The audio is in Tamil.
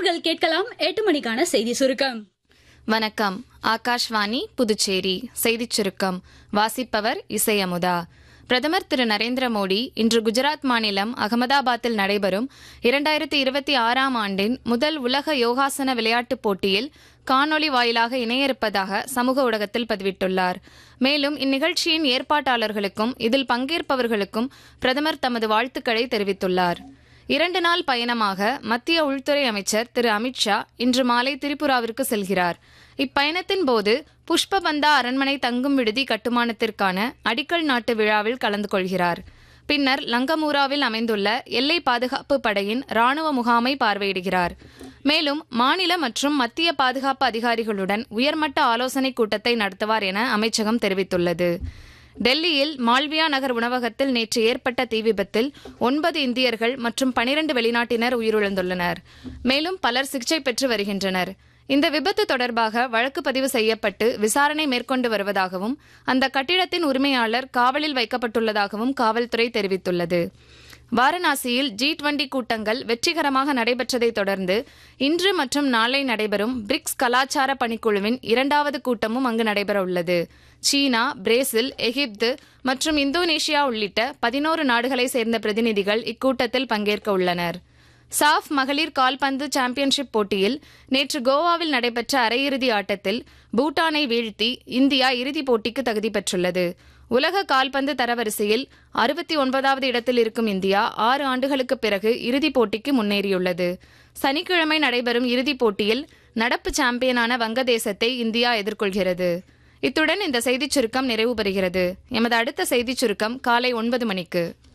நேர்கள் கேட்கலாம் எட்டு மணிக்கான செய்தி சுருக்கம் வணக்கம் ஆகாஷ்வாணி புதுச்சேரி செய்திச் சுருக்கம் வாசிப்பவர் இசை அமுதா பிரதமர் திரு நரேந்திர மோடி இன்று குஜராத் மாநிலம் அகமதாபாத்தில் நடைபெறும் இரண்டாயிரத்தி இருபத்தி ஆறாம் ஆண்டின் முதல் உலக யோகாசன விளையாட்டுப் போட்டியில் காணொலி வாயிலாக இணைய இருப்பதாக சமூக ஊடகத்தில் பதிவிட்டுள்ளார் மேலும் இந்நிகழ்ச்சியின் ஏற்பாட்டாளர்களுக்கும் இதில் பங்கேற்பவர்களுக்கும் பிரதமர் தமது வாழ்த்துக்களை தெரிவித்துள்ளார் இரண்டு நாள் பயணமாக மத்திய உள்துறை அமைச்சர் திரு அமித்ஷா இன்று மாலை திரிபுராவிற்கு செல்கிறார் இப்பயணத்தின் போது புஷ்பபந்தா அரண்மனை தங்கும் விடுதி கட்டுமானத்திற்கான அடிக்கல் நாட்டு விழாவில் கலந்து கொள்கிறார் பின்னர் லங்கமூராவில் அமைந்துள்ள எல்லை பாதுகாப்பு படையின் ராணுவ முகாமை பார்வையிடுகிறார் மேலும் மாநில மற்றும் மத்திய பாதுகாப்பு அதிகாரிகளுடன் உயர்மட்ட ஆலோசனைக் கூட்டத்தை நடத்துவார் என அமைச்சகம் தெரிவித்துள்ளது டெல்லியில் மால்வியா நகர் உணவகத்தில் நேற்று ஏற்பட்ட தீ விபத்தில் ஒன்பது இந்தியர்கள் மற்றும் பனிரண்டு வெளிநாட்டினர் உயிரிழந்துள்ளனர் மேலும் பலர் சிகிச்சை பெற்று வருகின்றனர் இந்த விபத்து தொடர்பாக வழக்கு பதிவு செய்யப்பட்டு விசாரணை மேற்கொண்டு வருவதாகவும் அந்த கட்டிடத்தின் உரிமையாளர் காவலில் வைக்கப்பட்டுள்ளதாகவும் காவல்துறை தெரிவித்துள்ளது வாரணாசியில் ஜி டுவெண்டி கூட்டங்கள் வெற்றிகரமாக நடைபெற்றதை தொடர்ந்து இன்று மற்றும் நாளை நடைபெறும் பிரிக்ஸ் கலாச்சார பணிக்குழுவின் இரண்டாவது கூட்டமும் அங்கு நடைபெற உள்ளது சீனா பிரேசில் எகிப்து மற்றும் இந்தோனேஷியா உள்ளிட்ட பதினோரு நாடுகளை சேர்ந்த பிரதிநிதிகள் இக்கூட்டத்தில் பங்கேற்க உள்ளனர் சாஃப் மகளிர் கால்பந்து சாம்பியன்ஷிப் போட்டியில் நேற்று கோவாவில் நடைபெற்ற அரையிறுதி ஆட்டத்தில் பூட்டானை வீழ்த்தி இந்தியா இறுதிப் போட்டிக்கு தகுதி பெற்றுள்ளது உலக கால்பந்து தரவரிசையில் அறுபத்தி ஒன்பதாவது இடத்தில் இருக்கும் இந்தியா ஆறு ஆண்டுகளுக்கு பிறகு இறுதிப் போட்டிக்கு முன்னேறியுள்ளது சனிக்கிழமை நடைபெறும் இறுதிப் போட்டியில் நடப்பு சாம்பியனான வங்கதேசத்தை இந்தியா எதிர்கொள்கிறது இத்துடன் இந்த செய்திச் சுருக்கம் நிறைவு பெறுகிறது எமது அடுத்த செய்திச் சுருக்கம் காலை ஒன்பது மணிக்கு